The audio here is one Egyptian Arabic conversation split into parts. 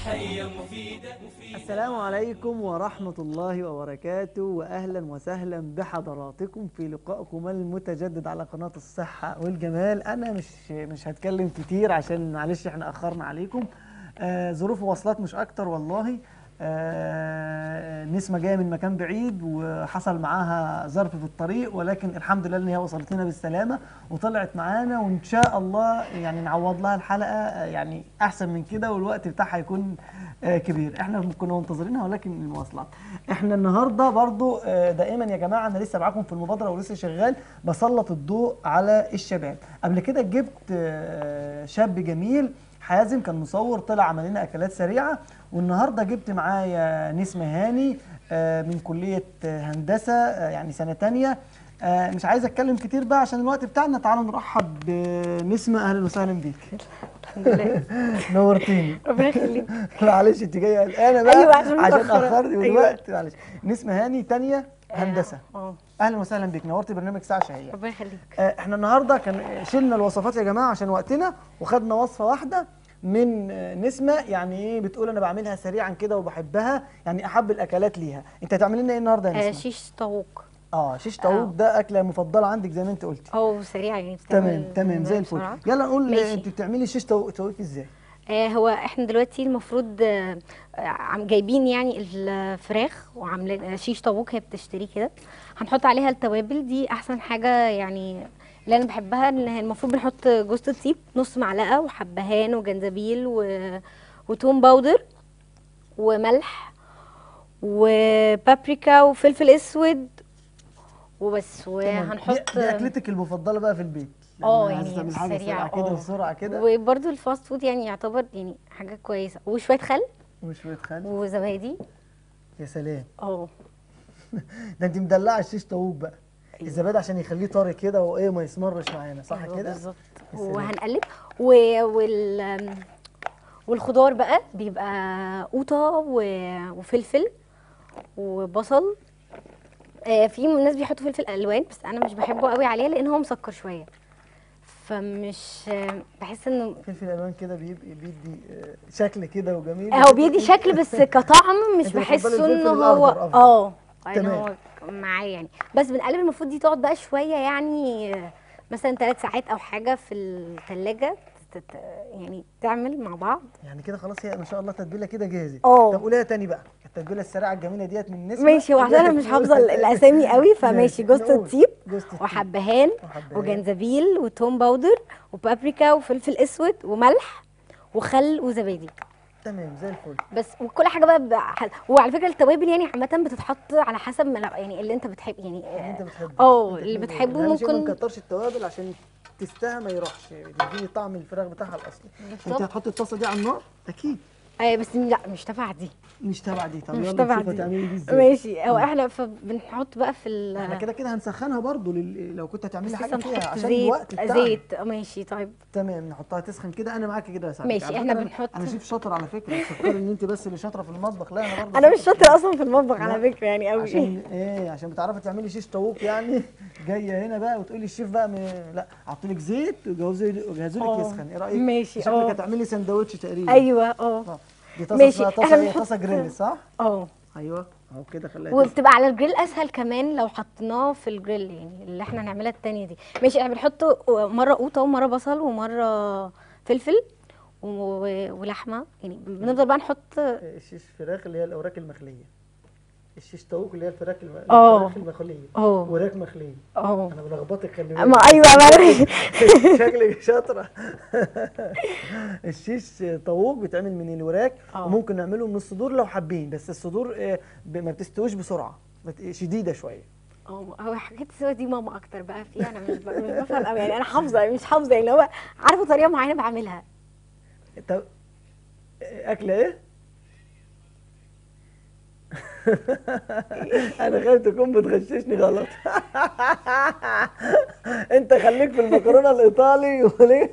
صحية مفيدة السلام عليكم ورحمة الله وبركاته وأهلا وسهلا بحضراتكم في لقائكم المتجدد على قناة الصحة والجمال أنا مش مش هتكلم كتير عشان معلش احنا أخرنا عليكم آه ظروف مواصلات مش أكتر والله آه نسمة جاية من مكان بعيد وحصل معاها ظرف في الطريق ولكن الحمد لله ان هي وصلت لنا بالسلامة وطلعت معانا وان شاء الله يعني نعوض لها الحلقة آه، يعني احسن من كده والوقت بتاعها يكون آه، كبير احنا كنا منتظرينها ولكن المواصلات احنا النهارده برضو آه، دائما يا جماعه انا لسه معاكم في المبادره ولسه شغال بسلط الضوء على الشباب قبل كده جبت آه، شاب جميل حازم كان مصور طلع عمل لنا اكلات سريعه والنهارده جبت معايا نسمه هاني آه، من كليه آه، هندسه آه، يعني سنه تانية آه، مش عايز اتكلم كتير بقى عشان الوقت بتاعنا تعالوا نرحب بنسمه اهلا وسهلا بيك الحمد لله نورتيني ربنا يخليك معلش انت جايه قلقانه بقى أيوة، عشان عشان متأخرة. اخرت أيوة. دلوقتي معلش نسمه هاني تانية هندسه اه اهلا وسهلا بيك نورت برنامج ساعه شهيه ربنا يخليك آه، احنا النهارده كان شلنا الوصفات يا جماعه عشان وقتنا وخدنا وصفه واحده من آه، نسمه يعني ايه بتقول انا بعملها سريعا كده وبحبها يعني احب الاكلات ليها انت هتعملي لنا ايه النهارده يا آه نسمه شيش طاووق اه شيش طاووق ده اكله مفضله عندك زي ما انت قلتي هو سريع يعني بتعمل تمام تمام زي الفل بسرعة. يلا نقول ماشي. انت بتعملي شيش طاووق طاووق ازاي آه هو احنا دلوقتي المفروض آه عم جايبين يعني الفراخ وعاملين آه، شيش طاووق هي بتشتريه كده هنحط عليها التوابل دي احسن حاجه يعني اللي انا بحبها ان هي المفروض بنحط جوز الطيب نص معلقه وحبهان وجنزبيل و... وتوم باودر وملح وبابريكا وفلفل اسود وبس تمام. وهنحط دي, دي اكلتك المفضله بقى في البيت اه لما عايزة يعني تعمل حاجه سريعة، سريعه كده اه. بسرعه كده وبرده الفاست فود يعني يعتبر يعني حاجه كويسه وشويه خل وشويه خل وزبادي يا سلام اه ده انت مدلعه الشيش طاووق بقى الزبادي عشان يخليه طري كده وايه ما يسمرش معانا صح أيوة كده بالظبط يا سلام. وهنقلب و... وال والخضار بقى بيبقى قوطه و... وفلفل وبصل آه في ناس بيحطوا فلفل الوان بس انا مش بحبه قوي عليه لان هو مسكر شويه فمش آه، بحس انه فلفل الوان كده بيبقى بيدي آه، شكل كده وجميل هو بيدي شكل بس كطعم مش انت بتفضلي بحسه الفلفل انه هو الأخضر أفضل. اه ان تمام. هو معاه يعني بس بنقلب المفروض دي تقعد بقى شويه يعني آه، مثلا ثلاث ساعات او حاجه في الثلاجه يعني تعمل مع بعض يعني كده خلاص هي ما شاء الله تتبيله كده جاهزه اه. طب قوليها تاني بقى التتبيله السريعه الجميله ديت من النسمه ماشي وعشان انا مش حافظه ال- الاسامي قوي فماشي جوز نقول. الطيب جوز الطيب. وحبهان وحبهان. وجنزبيل وتوم باودر وبابريكا وفلفل اسود وملح وخل وزبادي تمام زي الفل بس وكل حاجه بقى بحل. وعلى فكره التوابل يعني عامه بتتحط على حسب ما يعني اللي انت بتحب يعني اللي انت بتحبه اه انت اللي بتحبه. بتحبه اهم شيء ما ممكن نكترش التوابل عشان تستها ما يروحش تديني طعم الفراخ بتاعها الاصلي انت بالظبط. هتحطي الطاسه دي على النار اكيد آه بس لا مش تبع دي مش تبع دي طب مش يلا تبع نشوف دي هتعملي دي ازاي ماشي هو احنا فبنحط بقى في ال احنا كده كده هنسخنها برضو لل... لو كنت هتعملي بس حاجه لسه فيها نحط عشان زيت الوقت بتاعنا زيت آه، ماشي طيب تمام نحطها تسخن كده انا معاكي كده يا سعد ماشي، على احنا فكرة بنحط- انا شيف شاطر على فكره تفكري ان انت بس اللي شاطره في المطبخ لا انا برضه انا مش شاطر. شاطره اصلا في المطبخ لا. على فكره يعني قوي عشان ايه عشان بتعرفي تعملي شيش طاووق يعني جايه هنا بقى وتقولي الشيف بقى م... لا حطوا لك زيت وجهزوا وجهزوا لك اه. يسخن ايه رايك ماشي، شكلك اه. هتعملي سندوتش تقريبا ايوه اه اه دي طاسه ماشي، اسمها احنا طاسه ايه بنحط- طاسه جريل صح اه ايوه اهو كده خليها تسخن. وبتبقى على الجريل اسهل كمان لو حطيناه في الجريل يعني اللي احنا هنعملها التانية دي ماشي احنا بنحط مره قوطه ومره بصل ومره فلفل و- ولحمه يعني بنفضل بقى نحط الشيش فراخ اللي هي الاوراق المخليه الشيش طاووق اللي هي الفراخ الم... اه. الفراخ المخليه اه. وراك مخليه اه انا بلخبطك خلي ما بالك. ايوه معلش شكلك شاطره الشيش طاووق بيتعمل من الوراك اه. وممكن نعمله من الصدور لو حابين بس الصدور آه، ب- ما بتستويش بسرعه بت- شديده شويه اه هو حاجات السوا دي ماما اكتر بقى فيها انا مش ب- مش بفهم قوي يعني انا حافظه مش حافظه يعني هو عارفه طريقه معينه بعملها طب اكله ايه انا خايف تكون بتغششني غلط انت خليك في المكرونه الايطالي وليه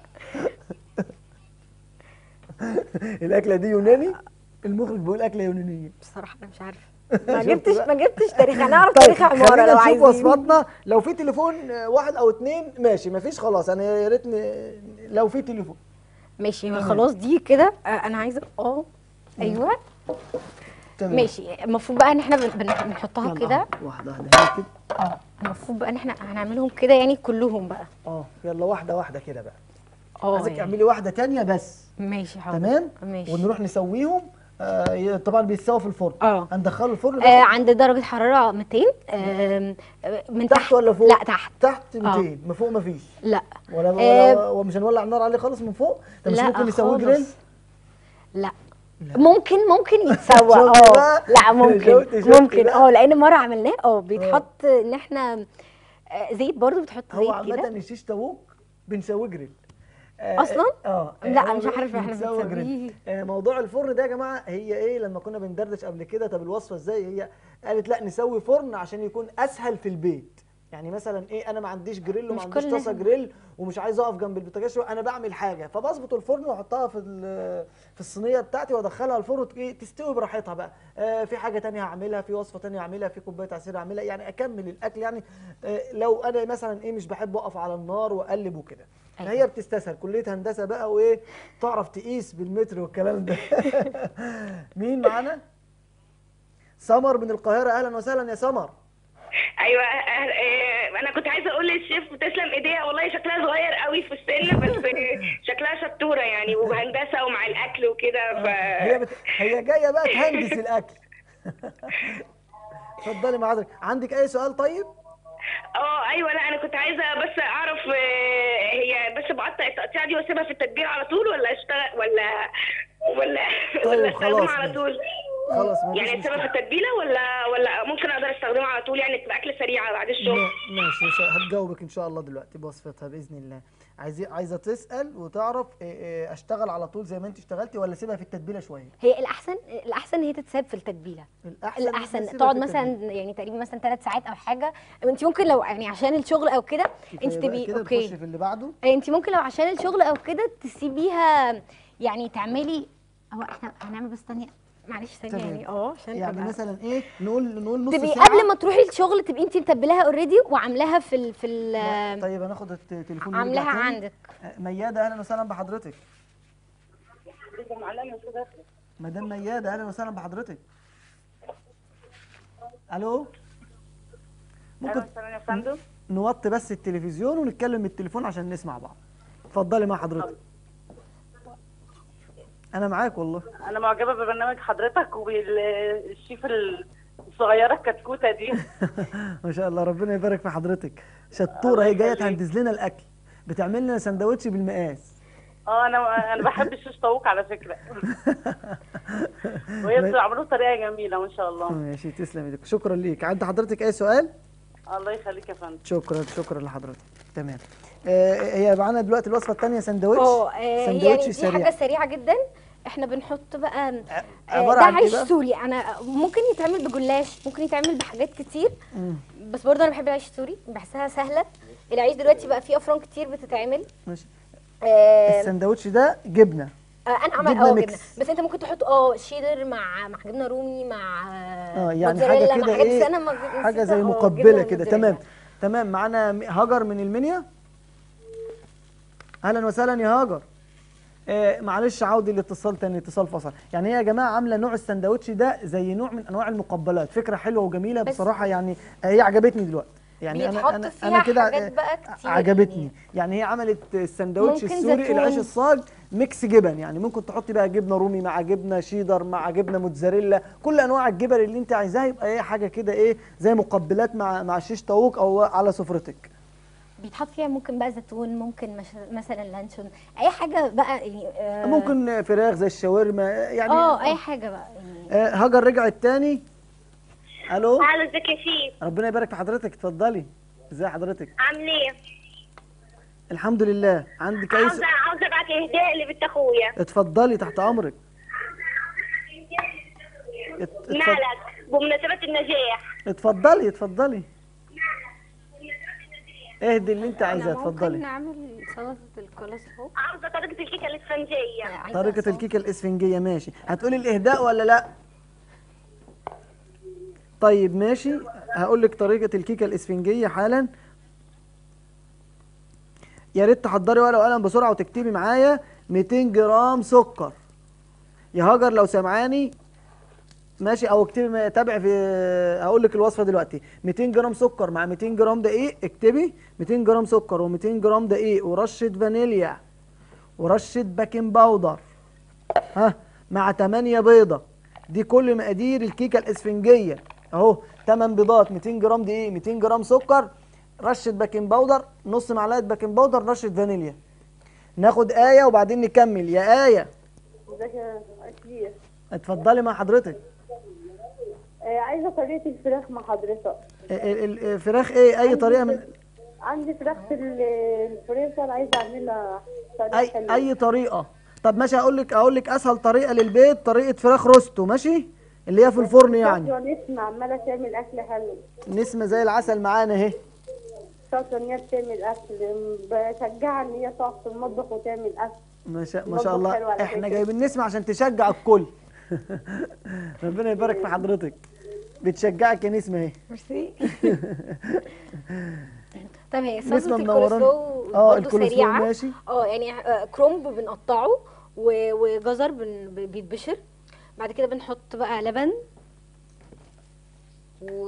الاكله دي يوناني المخرج بيقول اكله يونانيه بصراحه انا مش عارفه ما شفت جبتش بقى؟ ما جبتش تاريخ انا اعرف تاريخ عماره خلينا لو نشوف عايزين وصفاتنا لو في تليفون آه، واحد او اتنين ماشي مفيش خلاص انا يا ريت ن- لو في تليفون ماشي تمام. خلاص دي كده آه، انا عايزه اه ايوه تمام ماشي المفروض بقى ان احنا بن- بن- بنحطها يلا، كده واحده واحده هي كده اه المفروض بقى ان احنا هنعملهم كده يعني كلهم بقى اه يلا واحده واحده كده بقى اه عايزك يعني. اعملي واحده تانية بس ماشي حاضر تمام ماشي ونروح نسويهم آه ي- طبعا بيتساووا في الفرن اه هندخله الفرن آه عند درجة حرارة 200 آم، آه، من تحت تحت ولا فوق؟ لا تحت تحت آه. 200 من فوق مفيش لا ولا آه، ولا ومش هنولع النار عليه خالص من فوق طب مش لا ممكن نسويه خالص. جريل لا ممكن ممكن يتسوى شفت اه بقى؟ لا ممكن شفت- شفت ممكن بقى؟ اه لان مره عملناه اه بيتحط ان احنا آه، زيت برضو بتحط هو زيت كده عامه الشيش طاووق بنسويه جريل آه، أصلاً؟ اه لا، هو مش عارفة إحنا بنسويه بنسويه. جريل. آه، موضوع الفرن ده يا جماعه هي ايه لما كنا بندردش قبل كده طب الوصفه ازاي هي قالت لا نسوي فرن عشان يكون اسهل في البيت يعني مثلا ايه انا ما عنديش جريل وما مش عنديش كل طاسه الناس- جريل ومش عايز اقف جنب البوتاجاز انا بعمل حاجه فبظبط الفرن واحطها في ال- في الصينيه بتاعتي وادخلها الفرن ايه تستوي براحتها بقى آه في حاجه تانية هعملها في وصفه تانية هعملها في كوبايه عصير هعملها يعني اكمل الاكل يعني آه لو انا مثلا ايه مش بحب اقف على النار واقلب وكده أيوة. هي بتستسهل كليه هندسه بقى وايه تعرف تقيس بالمتر والكلام ده مين معانا سمر من القاهره اهلا وسهلا يا سمر ايوه أه أه انا كنت عايزه اقول للشيف تسلم ايديها والله شكلها صغير قوي في السن بس شكلها شطوره يعني وهندسه ومع الاكل وكده ف هي بت... هي جايه بقى تهندس الاكل اتفضلي مع حضرتك عندك اي سؤال طيب اه ايوه لا انا كنت عايزه بس اعرف آه، هي بس بقطع التقطيع دي واسيبها في التتبيله على طول ولا اشتغل ولا ولا طيب ولا خلاص استخدمها على ماشي. طول خلاص مفيش يعني اسيبها في مشكله التتبيله ولا ولا ممكن اقدر استخدمها على طول يعني تبقى اكل سريعه بعد الشغل ما- ماشي مش هتجاوبك ان شاء الله دلوقتي بوصفتها باذن الله عايزه عايزه تسال وتعرف إيه إيه اشتغل على طول زي ما انت اشتغلتي ولا اسيبها في التتبيله شويه هي الاحسن الاحسن هي تتساب في التتبيله الاحسن إن إحنا الاحسن نسيبها تقعد في مثلا التتبيلة. يعني تقريبا مثلا ثلاث ساعات او حاجه انت ممكن لو يعني عشان الشغل او كده كفاية انت بقى تبقي كده اوكي نخش في اللي بعده انت ممكن لو عشان الشغل او كده تسيبيها يعني تعملي هو احنا هنعمل بس ثانيه معلش ثانيه تمام. يعني اه عشان يعني تبقى- مثلا ايه نقول نقول نص تبقي ساعه قبل ما تروحي الشغل تبقي انت متبلاها اوريدي وعاملاها في ال في ال لا، طيب هناخد التليفون ونرجع عاملاها تاني. عندك آه، مياده اهلا وسهلا بحضرتك مدام مياده اهلا وسهلا بحضرتك الو ممكن يا فندم نوطي بس التلفزيون ونتكلم بالتليفون عشان نسمع بعض اتفضلي مع حضرتك انا معاك والله انا معجبه ببرنامج حضرتك وبالشيف الصغيره الكتكوته دي ما شاء الله ربنا يبارك في حضرتك شطوره هي جايه يخليك. تهندز لنا الاكل بتعمل لنا سندوتش بالمقاس اه انا انا بحب الشيش طاووق على فكره وهي بتعمله بطريقه جميله ما شاء الله ماشي تسلم ايدك شكرا ليك عند حضرتك اي سؤال الله يخليك يا فندم شكرا شكرا لحضرتك تمام آه هي معانا دلوقتي الوصفه الثانيه سندوتش اه آه، سندوتش يعني دي سريع حاجه سريعه جدا احنا بنحط بقى آه، عبارة ده عن إيه عيش بقى؟ سوري انا ممكن يتعمل بجلاش ممكن يتعمل بحاجات كتير مم. بس برضه انا بحب العيش السوري بحسها سهله العيش دلوقتي بقى فيه افران كتير بتتعمل ماشي آه السندوتش ده جبنه آه، انا عمل جبنة اه ميكس. جبنه بس انت ممكن تحط اه شيدر مع مع جبنه رومي مع اه يعني موتزاريلا، حاجه مع كده حاجات ايه بس أنا ما- حاجه نسيتها، زي اه، مقبله جبنة كده موتزاريلا. تمام تمام معانا م- هاجر من المنيا اهلا وسهلا يا هاجر آه معلش عودي الاتصال تاني اتصال فصل يعني هي يا جماعه عامله نوع السندوتش ده زي نوع من انواع المقبلات فكره حلوه وجميله بس- بصراحه يعني آه، هي عجبتني دلوقتي يعني انا بيتحط انا فيها انا كده حاجات آه، بقى كتير عجبتني يعني. يعني هي عملت السندوتش ممكن السوري زيتون. العيش الصاج ميكس جبن يعني ممكن تحطي بقى جبنه رومي مع جبنه شيدر مع جبنه موتزاريلا كل انواع الجبن اللي انت عايزاها يبقى ايه حاجه كده ايه زي مقبلات مع مع شيش طاووق او على سفرتك بيتحط فيها ممكن بقى زيتون ممكن مش مثلا لانشون اي حاجه بقى يعني آه، ممكن فراخ زي الشاورما يعني اه اي حاجه بقى يعني آه، هاجر رجعت تاني الو تعالوا ازيك يا شيف ربنا يبارك في حضرتك اتفضلي ازي حضرتك عامل ايه؟ الحمد لله عندك اي عاوزه سؤال عاوزه ابعت اهداء لبنت اخويا اتفضلي تحت امرك ات- اتفض- مالك بمناسبه النجاح اتفضلي اتفضلي اهدي اللي انت عايزاه ممكن اتفضلي نعمل سلطه الكولسلو عاوزه طريقه الكيكه الاسفنجيه طريقة الكيكة الإسفنجية ماشي هتقولي الإهداء ولا لأ؟ طيب ماشي هقول لك طريقة الكيكة الإسفنجية حالا يا ريت تحضري ورقة وقلم بسرعة وتكتبي معايا 200 جرام سكر يا هاجر لو سامعاني ماشي او اكتبي تابع في هقول لك الوصفه دلوقتي 200 جرام سكر مع 200 جرام دقيق اكتبي 200 جرام سكر و200 جرام دقيق ورشه فانيليا ورشه باكنج باودر ها مع 8 بيضه دي كل مقادير الكيكه الاسفنجيه اهو 8 بيضات 200 جرام دقيق 200 جرام سكر رشه باكنج باودر نص معلقه باكنج باودر رشه فانيليا ناخد ايه وبعدين نكمل يا ايه ازيك يا أكيد اتفضلي مع حضرتك آه، عايزة طريقة الفراخ مع حضرتك ال- ال- الفراخ ايه اي طريقه من عندي فراخ في ال- الفريزر عايزة أعملها طريقة اي حلوة. اي طريقه طب ماشي هقول لك اقول لك اسهل طريقه للبيت طريقه فراخ روستو ماشي اللي هي في الفرن يعني شاطرة نسمة عمالة تعمل أكل حلو نسمه زي العسل معانا اهي شاطرة إن هي بتعمل أكل بشجعها إن هي تقف في المطبخ وتعمل أكل ما شاء ما شاء المطبخ حلو الله على احنا فكرة. جايبين نسمه عشان تشجع الكل ربنا يبارك في حضرتك بتشجعك يا نسمه اهي ميرسي طيب هي نسمة صلصه منورانا. الكولسلو اه، برضه الكولسلو سريعه ماشي. اه يعني آه، كرومب بنقطعه و- وجزر بن- ب- بيتبشر بعد كده بنحط بقى لبن و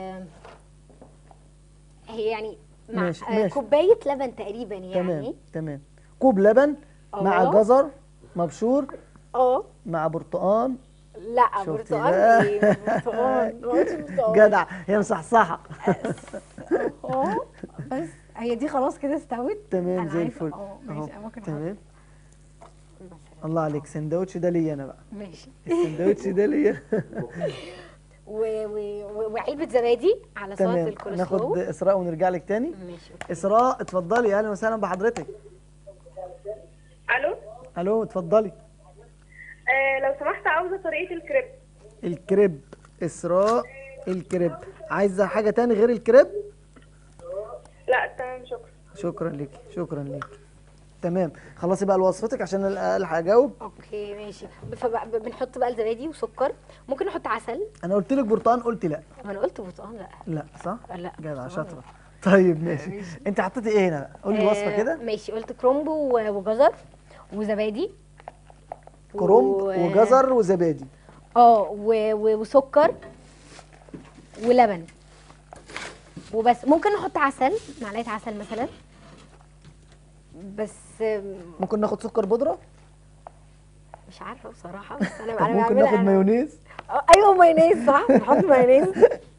هي يعني مع ماشي، آه، ماشي. كوبايه لبن تقريبا يعني تمام تمام كوب لبن مع اه. جزر مبشور اه مع برتقان لا شفتي برتقال بقى؟ ايه برتقال ما قلتش برتقال جدع هي مصحصحه اه بس هي دي خلاص كده استوت تمام أنا زي عايزة- الفل اه اهو ماشي ممكن أحط تمام مثلا الله عليك سندوتش ده ليا انا بقى ماشي السندوتش ده ليا و- و- و- وعلبه زبادي على سلطه تمام الكولسلو ناخد اسراء ونرجع لك تاني ماشي أوكي. اسراء اتفضلي اهلا وسهلا بحضرتك الو الو اتفضلي آه لو سمحت عاوزه طريقه الكريب الكريب اسراء الكريب عايزه حاجه تاني غير الكريب لا تمام شكرا شكرا لك شكرا لك تمام خلصي بقى وصفتك عشان الحق اجاوب اوكي ماشي فبقى بنحط بقى الزبادي وسكر ممكن نحط عسل انا قلت لك برتقان قلت لا ما انا قلت برتقال لا لا صح لا جدع برتقال. شاطره طيب ماشي انت حطيتي ايه هنا بقى قولي الوصفه آه، كده ماشي قلت كرومب و- وجزر وزبادي كرنب و- وجزر وزبادي اه و- و- وسكر ولبن وبس ممكن نحط عسل معلقه عسل مثلا بس آم، ممكن ناخد سكر بودره مش عارفه بصراحه بس انا طب انا ممكن بعملها ناخد أنا- مايونيز آه، ايوه مايونيز صح نحط مايونيز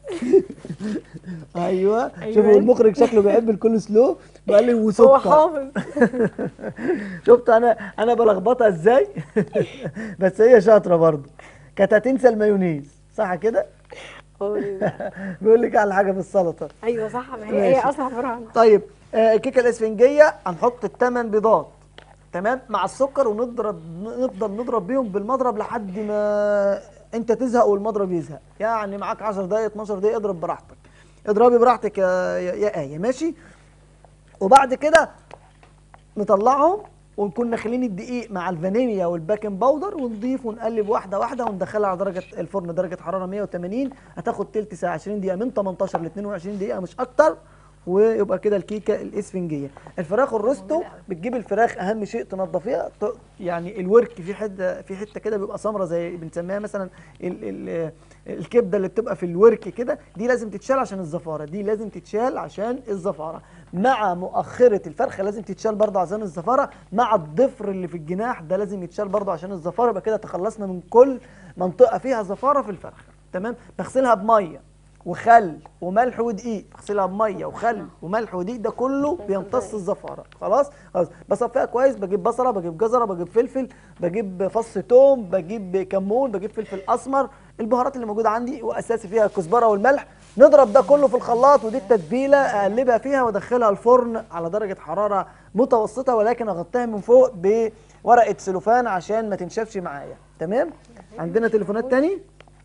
ايوه أيوة. شوفوا المخرج شكله بيحب الكل سلو وقال لي هو وسكر حافظ شفت انا انا بلخبطها ازاي بس هي شاطره برضه كانت هتنسى المايونيز صح كده بيقول لك على حاجه في السلطه ايوه صح ما هي ماشي. هي اصلا عباره عن طيب آه، الكيكه الاسفنجيه هنحط الثمان بيضات تمام مع السكر ونضرب نفضل نضرب بيهم بالمضرب لحد ما انت تزهق والمضرب يزهق يعني معاك 10 دقايق 12 دقيقه اضرب براحتك اضربي براحتك يا يا يا ايه ماشي وبعد كده نطلعهم ونكون ناخلين الدقيق مع الفانيليا والباكنج باودر ونضيف ونقلب واحده واحده وندخلها على درجه الفرن درجه حراره 180 هتاخد تلت ساعه 20 دقيقه من 18 ل 22 دقيقه مش اكتر ويبقى كده الكيكه الاسفنجيه الفراخ الروستو بتجيب الفراخ اهم شيء تنضفيها ت- يعني الورك في حته في حته كده بيبقى سمره زي بنسميها مثلا ال ال الكبده اللي بتبقى في الورك كده دي لازم تتشال عشان الزفاره دي لازم تتشال عشان الزفاره مع مؤخره الفرخه لازم تتشال برضه عشان الزفاره مع الضفر اللي في الجناح ده لازم يتشال برضه عشان الزفاره يبقى كده تخلصنا من كل منطقه فيها زفاره في الفرخه تمام بغسلها بميه وخل وملح ودقيق بغسلها بميه وخل وملح ودقيق ده كله بيمتص الزفاره خلاص خلاص بصفيها كويس بجيب بصله بجيب جزره بجيب فلفل بجيب فص توم بجيب كمون بجيب فلفل اسمر البهارات اللي موجوده عندي واساسي فيها الكزبره والملح نضرب ده كله في الخلاط ودي التتبيله اقلبها فيها وادخلها الفرن على درجه حراره متوسطه ولكن اغطيها من فوق بورقه سلوفان عشان ما تنشفش معايا تمام عندنا تليفونات تاني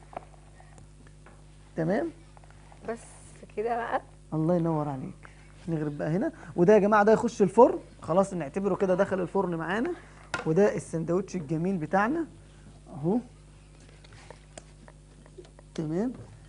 تمام بس كده بقى الله ينور عليك نغرب بقى هنا وده يا جماعه ده يخش الفرن خلاص نعتبره كده دخل الفرن معانا وده السندوتش الجميل بتاعنا اهو تمام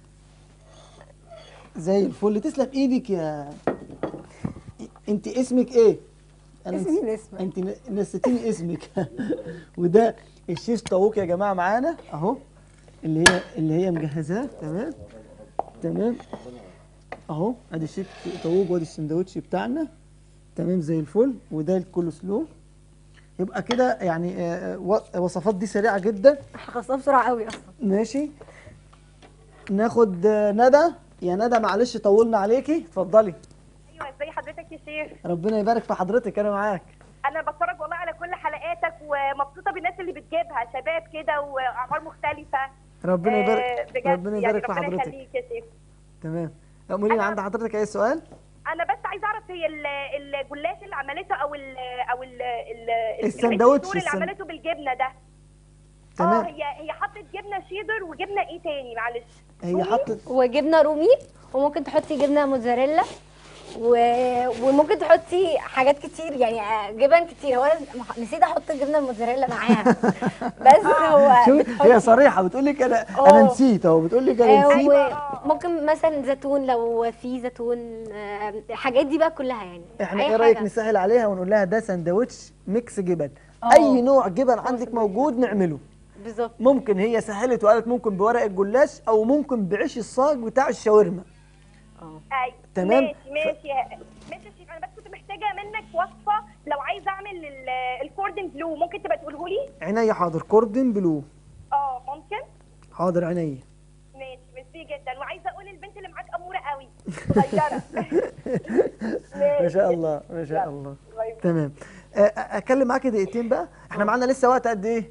زي الفل تسلم ايدك يا انت اسمك ايه انا اسمي نس- نسمة. انت ن- نسيتيني اسمك وده الشيش طاووق يا جماعه معانا اهو اللي هي اللي هي مجهزاه تمام تمام اهو ادي الشيش طاووق وادي السندوتش بتاعنا تمام زي الفل وده الكول سلو يبقى كده يعني آه، آه، و- الوصفات دي سريعه جدا احنا خلصناها بسرعه قوي اصلا ماشي ناخد آه، ندى يا ندى معلش طولنا عليكي اتفضلي ايوه ازي حضرتك يا شيخ ربنا يبارك في حضرتك انا معاك انا بتفرج والله على كل حلقاتك ومبسوطه بالناس اللي بتجيبها شباب كده واعمار مختلفه ربنا آه، يبارك بجد ربنا يعني يبارك في ربنا حضرتك يخليك يا شيخ تمام قولي لي أنا- عند حضرتك اي سؤال انا بس عايزه اعرف هي ال- الجلاش اللي عملته او ال او ال ال السندوتش، اللي السن- عملته بالجبنه ده اه تمام هي هي حطت جبنه شيدر وجبنه ايه تاني معلش هي رومي؟ حطت وجبنه رومي وممكن تحطي جبنه موتزاريلا و... وممكن تحطي حاجات كتير يعني آه، جبن كتير هو أنا نسيت احط الجبنه الموتزاريلا معاها بس هو شوف هي صريحه بتقول لك انا آه. انا نسيت اهو بتقول لك انا آه، نسيت وممكن مثلا زيتون لو في زيتون آه، الحاجات دي بقى كلها يعني احنا أي ايه رايك حاجة. نسهل عليها ونقول لها ده سندوتش ميكس جبن آه. اي نوع جبن عندك موجود نعمله بالظبط ممكن هي سهلت وقالت ممكن بورق الجلاش او ممكن بعيش الصاج بتاع الشاورما ايوه تمام. ماشي ماشي ماشي يا شيخ انا بس كنت محتاجه منك وصفه لو عايزه اعمل ال- الكوردن بلو ممكن تبقى تقوله لي عينيا حاضر كوردن بلو اه ممكن حاضر عينيا ماشي ميرسي جدا وعايزه اقول البنت اللي معاك اموره قوي صغيره ما شاء الله ما شاء الله باي باي. تمام أ- أ- اتكلم معاكي دقيقتين بقى احنا معانا لسه وقت قد ايه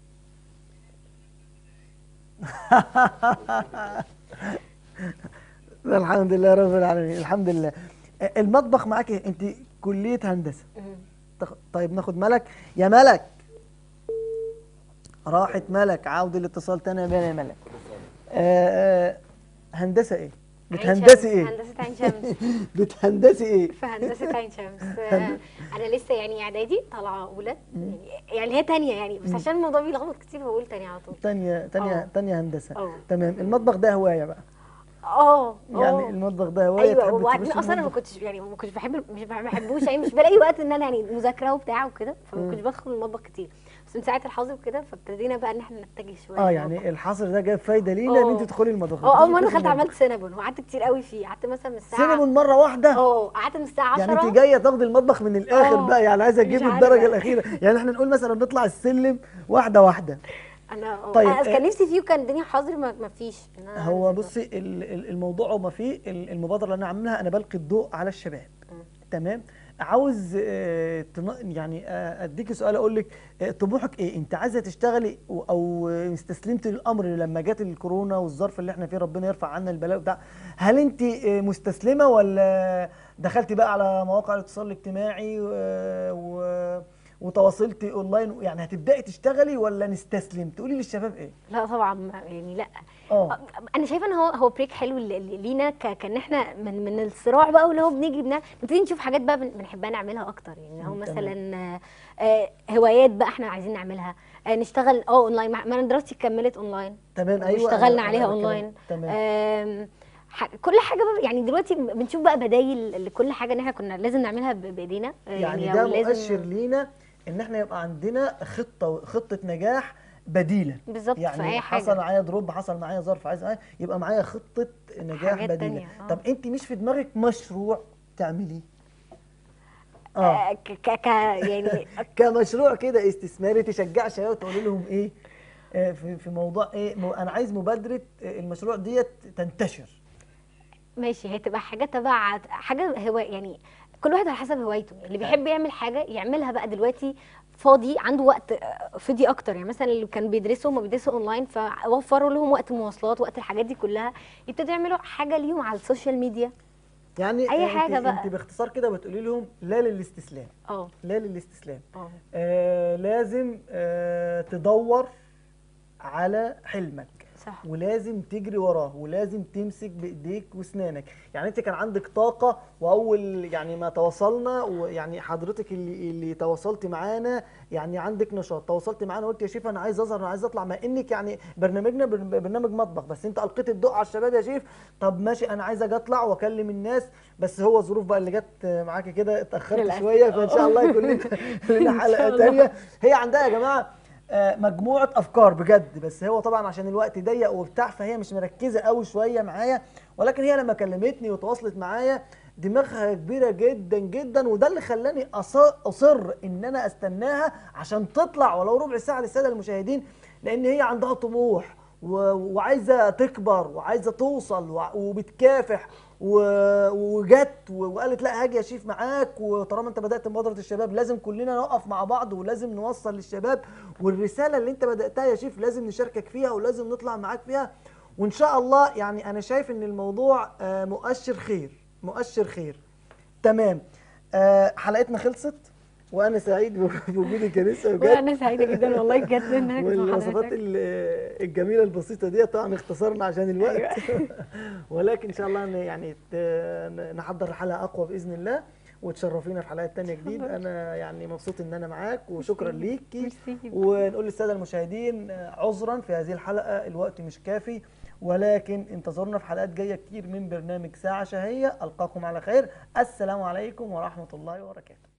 الحمد لله رب العالمين الحمد لله أ- المطبخ معاكي انت كليه هندسه تخ- طيب ناخد ملك يا ملك راحت ملك عاود الاتصال تاني يا بينا يا ملك آه، آه، هندسه ايه عين بتهندسي شمس، ايه هندسه عين شمس بتهندسي ايه في هندسه عين شمس آه، انا لسه يعني اعدادي طالعه اولى يعني- يعني هي تانية يعني بس عشان الموضوع بيلخبط كتير بقول تانية على طول تانية تانية اه. تانية هندسة اه. تمام المطبخ ده هواية بقى اه يعني اه. المطبخ ده هواية ايوه تحب وبعدين تخش اصلا انا ما المطبخ؟ كنتش يعني ما كنتش بحب مش ما بحبوش يعني مش بلاقي وقت ان انا يعني مذاكره وبتاع وكده فما كنتش بدخل المطبخ كتير بس من ساعه الحظر وكده فابتدينا بقى ان احنا نتجه شويه اه للمطبخ. يعني الحصر ده جاب فايدة لينا ان اه. انت تدخلي المطبخ اه اول ما تدخلي انا دخلت المطبخ. عملت سينابون وقعدت كتير قوي فيه قعدت مثلا من الساعه سينابون مرة واحدة اه قعدت من الساعه 10 يعني انت جاية تاخدي المطبخ من الاخر اه. بقى يعني عايزة مش تجيبي عارفة. الدرجة الأخيرة يعني احنا نقول مثلا بنطلع السلم واحدة واحدة انا اه طيب، أنا كان اه. نفسي فيه وكان الدنيا حظر ما ما فيش إن أنا هو أنزل. بصي ال- ال- الموضوع وما فيه ال- المبادرة اللي انا عاملها انا بلقي الضوء على الشباب تمام عاوز آه، تن- يعني آه، اديكي سؤال اقول لك آه، طموحك ايه انت عايزه تشتغلي و- او آه، استسلمت للامر لما جت الكورونا والظرف اللي احنا فيه ربنا يرفع عنا البلاء بتاع هل انت آه، مستسلمه ولا دخلتي بقى على مواقع الاتصال الاجتماعي و- و- وتواصلتي اونلاين يعني هتبداي تشتغلي ولا نستسلم تقولي للشباب ايه لا طبعا ما- يعني لا اه انا شايفه ان هو هو بريك حلو ل- ل- لينا ك- كان احنا من من الصراع بقى واللي هو بنجري بنا نبتدي نشوف حاجات بقى بن- بنحبها نعملها اكتر يعني هو مم، مثلا آه، آه، هوايات بقى احنا عايزين نعملها آه، نشتغل اه اونلاين ما ما انا دراستي كملت اونلاين تمام ايوه واشتغلنا أنا- عليها أنا بتكلم. اونلاين تمام آم، ح- كل حاجه بقى يعني دلوقتي بنشوف بقى بدايل لكل حاجه ان احنا كنا لازم نعملها ب- بايدينا آه، يعني أو ده لازم- مؤشر لينا ان احنا يبقى عندنا خطه خطه نجاح بديله بالظبط في يعني اي حصل حاجه معايا دروب حصل معايا ظرف عايز معايا يبقى معايا خطه نجاح حاجات بديله تانية، آه. طب انت مش في دماغك مشروع تعمليه اه آه، ك ك- ك يعني كمشروع كده استثماري تشجع شباب تقول لهم ايه آه، في في موضوع ايه مو- انا عايز مبادره آه، المشروع ديت تنتشر ماشي هي تبقى حاجه تبع حاجه هو يعني كل واحد على حسب هوايته اللي بيحب يعمل حاجه يعملها بقى دلوقتي فاضي عنده وقت آه، فاضي اكتر يعني مثلا اللي كان بيدرسوا ما بيدرسوا اونلاين فوفروا لهم وقت مواصلات وقت الحاجات دي كلها يبتدوا يعملوا حاجه ليهم على السوشيال ميديا يعني أي آه، حاجة انت, بقى. انت باختصار كده بتقولي لهم لا للاستسلام اه لا للاستسلام اه آه لازم آه تدور على حلمك صح ولازم تجري وراه ولازم تمسك بايديك واسنانك يعني انت كان عندك طاقه واول يعني ما تواصلنا ويعني حضرتك اللي اللي تواصلت معانا يعني عندك نشاط تواصلت معانا وقلت يا شيف انا عايز اظهر انا عايز اطلع مع انك يعني برنامجنا برن- برنامج مطبخ بس انت القيت الضوء على الشباب يا شيف طب ماشي انا عايز اجي اطلع واكلم الناس بس هو الظروف بقى اللي جت معاكي كده اتاخرت للأسف. شويه فان شاء الله يكون لنا لنا إن شاء حلقه الله. ثانيه هي عندها يا جماعه آه، مجموعه افكار بجد بس هو طبعا عشان الوقت ضيق وبتاع فهي مش مركزه قوي شويه معايا ولكن هي لما كلمتني وتواصلت معايا دماغها كبيره جدا جدا وده اللي خلاني أص- اصر ان انا استناها عشان تطلع ولو ربع ساعه للساده المشاهدين لان هي عندها طموح و- وعايزه تكبر وعايزه توصل وع- وبتكافح و- وجت و- وقالت لا هاجي يا شيف معاك وطالما انت بدات مبادره الشباب لازم كلنا نقف مع بعض ولازم نوصل للشباب والرساله اللي انت بداتها يا شيف لازم نشاركك فيها ولازم نطلع معاك فيها وان شاء الله يعني انا شايف ان الموضوع آه، مؤشر خير مؤشر خير تمام آه، حلقتنا خلصت وانا سعيد بوجودك يا نسا بجد وانا سعيده جدا والله بجد ان انا كنت مع والوصفات حضرتك ال- الجميله البسيطه دي طبعا اختصرنا عشان الوقت ولكن ان شاء الله ن- يعني ت- نحضر الحلقه اقوى باذن الله وتشرفينا في حلقات تانية جديد انا يعني مبسوط ان انا معاك وشكرا ليكي ميرسي. ونقول للساده المشاهدين آه، عذرا في هذه الحلقه الوقت مش كافي ولكن انتظرونا في حلقات جايه كتير من برنامج ساعه شهيه القاكم على خير السلام عليكم ورحمه الله وبركاته